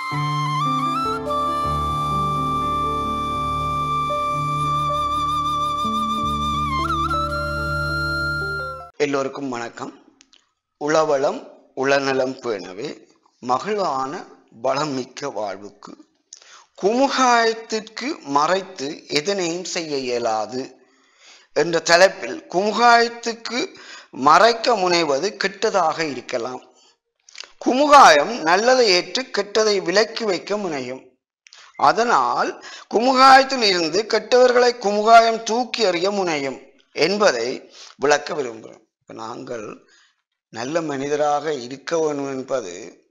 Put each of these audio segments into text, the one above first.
எல்லோருக்கும் வணக்கம் உளவளம் உளநலம் பேணவே மகிழ்வான பலமிக்க வாழ்வுக்கு குமுகாயத்திற்கு மறைத்து எதனையும் செய்ய இயலாது என்ற தலைப்பில் குமுகாயத்துக்கு மறைக்க முனைவது கெட்டதாக இருக்கலாம் குமுகாயம் நல்லதை ஏற்று கெட்டதை விலக்கி வைக்க முனையும் அதனால் குமுகாயத்தில் இருந்து கெட்டவர்களை குமுகாயம் தூக்கி எறிய முனையும் என்பதை விளக்க விரும்புகிறோம் இப்ப நாங்கள் நல்ல மனிதராக இருக்க வேண்டும் என்பது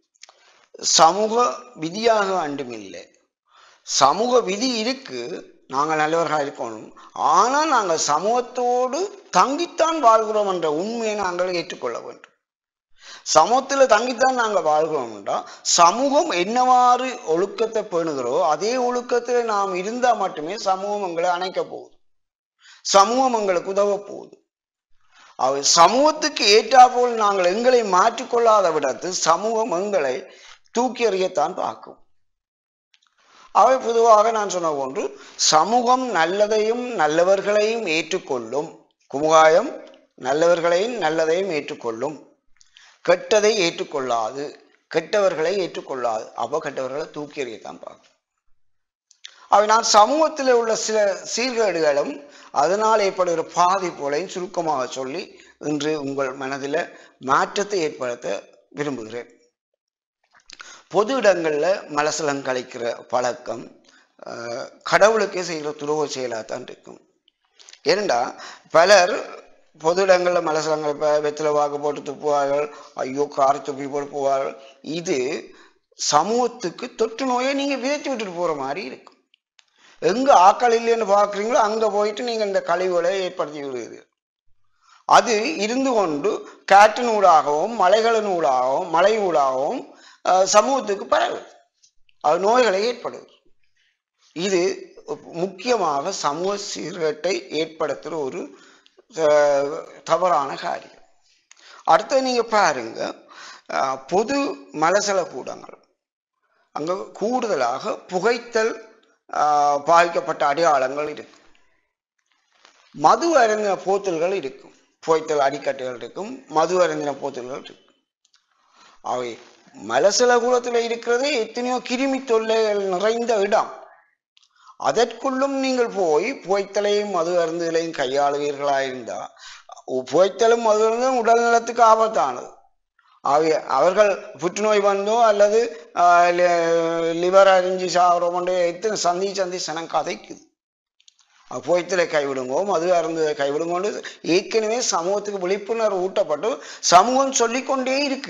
சமூக விதியாக அண்டுமில்லை சமூக விதி இருக்கு நாங்கள் நல்லவர்களாக இருக்கணும் ஆனால் நாங்கள் சமூகத்தோடு தங்கித்தான் வாழ்கிறோம் என்ற உண்மையை நாங்கள் ஏற்றுக்கொள்ள வேண்டும் சமூகத்தில் தங்கித்தான் நாங்கள் வாழ்கிறோம் என்றால் சமூகம் என்னவாறு ஒழுக்கத்தை பேணுகிறோ அதே ஒழுக்கத்தில் நாம் இருந்தால் மட்டுமே சமூகம் எங்களை அணைக்க போகுது சமூகம் எங்களுக்கு உதவ போகுது அவை சமூகத்துக்கு ஏற்றாப்போல் நாங்கள் எங்களை மாற்றிக்கொள்ளாத விடத்து சமூகம் எங்களை தூக்கி எறியத்தான் பார்க்கும் அவை பொதுவாக நான் சொன்ன போன்று சமூகம் நல்லதையும் நல்லவர்களையும் ஏற்றுக்கொள்ளும் குமுகாயம் நல்லவர்களையும் நல்லதையும் ஏற்றுக்கொள்ளும் கெட்டதை ஏற்றுக்கொள்ளாது கெட்டவர்களை ஏற்றுக்கொள்ளாது அப்போ கெட்டவர்களை தூக்கி எறியத்தான் பார்க்கும் அவை நான் சமூகத்தில் உள்ள சில சீர்கேடுகளும் அதனால் ஏற்படுகிற பாதிப்புகளையும் சுருக்கமாக சொல்லி இன்று உங்கள் மனதில் மாற்றத்தை ஏற்படுத்த விரும்புகிறேன் பொது இடங்களில் மலசலம் கழிக்கிற பழக்கம் அஹ், கடவுளுக்கே செய்கிற துரோக செயலாகத்தான் இருக்கும் ஏனெண்டா பலர் பொது இடங்களில் மலசலங்கள் இப்போ வெத்தில வாக்கு போட்டு துப்புவார்கள் ஐயோ கார் துப்பி போட்டு போவார்கள் இது சமூகத்துக்கு தொற்று நோயை நீங்கள் விதைத்து விட்டுட்டு போகிற மாதிரி இருக்கும் எங்க ஆக்கள் இல்லைன்னு பார்க்குறீங்களோ அங்கே போயிட்டு நீங்கள் இந்த கழிவுகளை ஏற்படுத்தி விடுவீர்கள் அது இருந்து கொண்டு காற்றின் ஊடாகவும் மலைகளின் ஊடாகவும் மலை ஊடாகவும் அஹ், சமூகத்துக்கு பரவுது அது நோய்களை ஏற்படுது இது முக்கியமாக சமூக சீர்கேட்டை ஏற்படுத்துகிற ஒரு அஹ், தவறான காரியம் அடுத்து நீங்க பாருங்க அஹ், பொது மலசல கூடங்கள் அங்க கூடுதலாக புகைத்தல் ஆஹ், பாதிக்கப்பட்ட அடையாளங்கள் இருக்கும் மது அருந்தின போத்தல்கள் இருக்கும் புகைத்தல் அடிக்கட்டுகள் இருக்கும் மது அருந்தின போத்தல்கள் இருக்கும் அவை மலசல கூடத்தில் இருக்கிறது எத்தனையோ கிருமி தொல்லைகள் நிறைந்த இடம் அதற்குள்ளும் நீங்கள் போய் புகைத்தலையும் மது அருந்துகளையும் கையாளுவீர்களா இருந்தா புகைத்தலும் மது அருந்தும் உடல் நலத்துக்கு ஆபத்தானது அவை அவர்கள் புற்றுநோய் வந்தோ அல்லது ஆஹ், லி- லிவர் அரிஞ்சு சாகிறோம் எத்தனை சந்தி சந்தி சனம் கதைக்குது அப்ப புகைத்தலை கைவிடுங்கோ மது அருந்து கைவிடுங்கோன்னு ஏற்கனவே சமூகத்துக்கு விழிப்புணர்வு ஊட்டப்பட்டு சமூகம் சொல்லிக்கொண்டே இருக்கு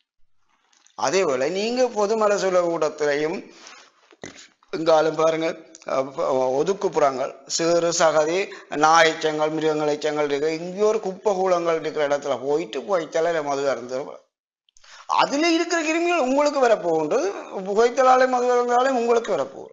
அதே போல நீங்க பொது மலசுல கூட்டத்திலையும் எங்காலும் பாருங்க அஹ், ஒதுக்குப்புறங்கள் சிறு சகதி நாயச்சங்கள் மிருகங்கள் எச்சங்கள் இருக்கு இங்கே ஒரு குப்பை கூலங்கள் இருக்கிற இடத்துல போயிட்டு புகைத்தலை மது அருந்து அதுல இருக்கிற கிருமிகள் உங்களுக்கு வரப்போகின்றது புகைத்தலாலே மது அருந்தாலே உங்களுக்கு வரப்போகுது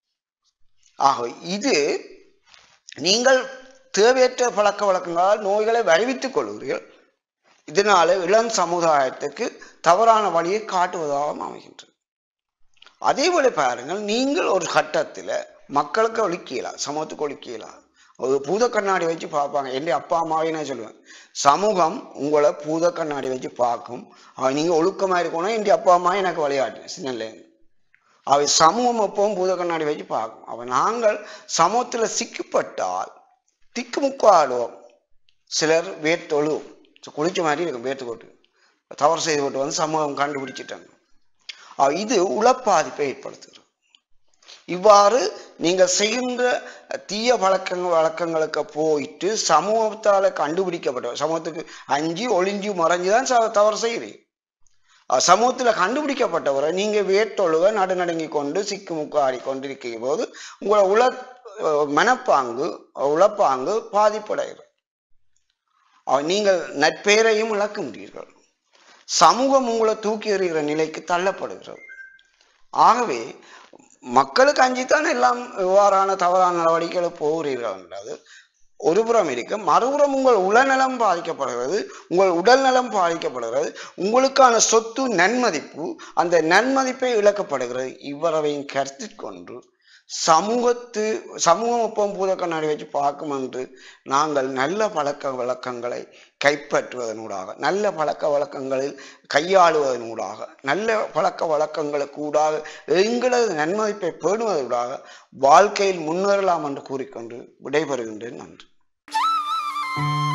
ஆக இது நீங்கள் தேவையற்ற பழக்க வழக்கங்களால் நோய்களை வருவித்துக் கொள்கிறீர்கள் இதனால இளம் சமுதாயத்துக்கு தவறான வழியை காட்டுவதாக அமைகின்றது அதே போல பாருங்கள் நீங்கள் ஒரு கட்டத்துல மக்களுக்கு ஒழிக்கலாம் சமூகத்துக்கு ஒழிக்கலாம் ஒரு பூத கண்ணாடி வச்சு பார்ப்பாங்க என் அப்பா அம்மாவே நான் சொல்லுவேன் சமூகம் உங்களை பூத கண்ணாடி வச்சு பார்க்கும் அவ நீங்க ஒழுக்கமா இருக்கணும் என் அப்பா அம்மா எனக்கு விளையாட்டு சின்னலேருந்து அவை சமூகம் எப்பவும் பூத கண்ணாடி வச்சு பார்க்கும் அவ நாங்கள் சமூகத்துல சிக்கப்பட்டால் திக்குமுக்கு ஆடுவோம் சிலர் வேர்த்தொழுவும் குளிச்ச மாதிரி இருக்கும் வேர்த்து போட்டு தவறு செய்து போட்டு வந்து சமூகம் கண்டுபிடிச்சிட்டாங்க அஹ் இது உளப்பாதிப்பை ஏற்படுத்துகிறது இவ்வாறு நீங்கள் செய்கின்ற தீய பழக்கங்கள் வழக்கங்களுக்கு போயிட்டு சமூகத்தால கண்டுபிடிக்கப்பட்ட சமூகத்துக்கு அஞ்சு ஒளிஞ்சு மறைஞ்சுதான் ச- தவறு செய்கிறீங்க அஹ் சமூகத்துல கண்டுபிடிக்கப்பட்டவரை நீங்க வேட்டொழுக நடுநடுங்கி கொண்டு சிக்குமுக்கு ஆடிக்கொண்டிருக்கிற போது உங்களை உள அஹ் மனப்பாங்கு உளப்பாங்கு பாதிப்படைகிறது அஹ் நீங்கள் நட்பெயரையும் இழக்கின்றீர்கள் சமூகம் உங்களை தூக்கி எறிகிற நிலைக்கு தள்ளப்படுகிறது ஆகவே மக்களுக்கு அஞ்சித்தான் எல்லாம் இவ்வாறான தவறான நடவடிக்கைகள் போகிறீர்கள் என்றது ஒருபுறம் இருக்க மறுபுறம் உங்கள் உளநலம் பாதிக்கப்படுகிறது உங்கள் உடல் நலம் பாதிக்கப்படுகிறது உங்களுக்கான சொத்து நன்மதிப்பு அந்த நன்மதிப்பை இழக்கப்படுகிறது இவ்வளவையும் கருத்தில் கொண்டு சமூகத்து சமூகம் ஒப்பம் பூத கண்ணாடி வச்சு பார்க்கும் என்று நாங்கள் நல்ல பழக்க வழக்கங்களை கைப்பற்றுவதனூடாக நல்ல பழக்க வழக்கங்களில் கையாளுவதனூடாக நல்ல பழக்க வழக்கங்களுக்கு ஊடாக எங்களது நன்மதிப்பை பேணுவதூடாக வாழ்க்கையில் முன்னேறலாம் என்று கூறிக்கொண்டு விடைபெறுகின்றேன் நன்றி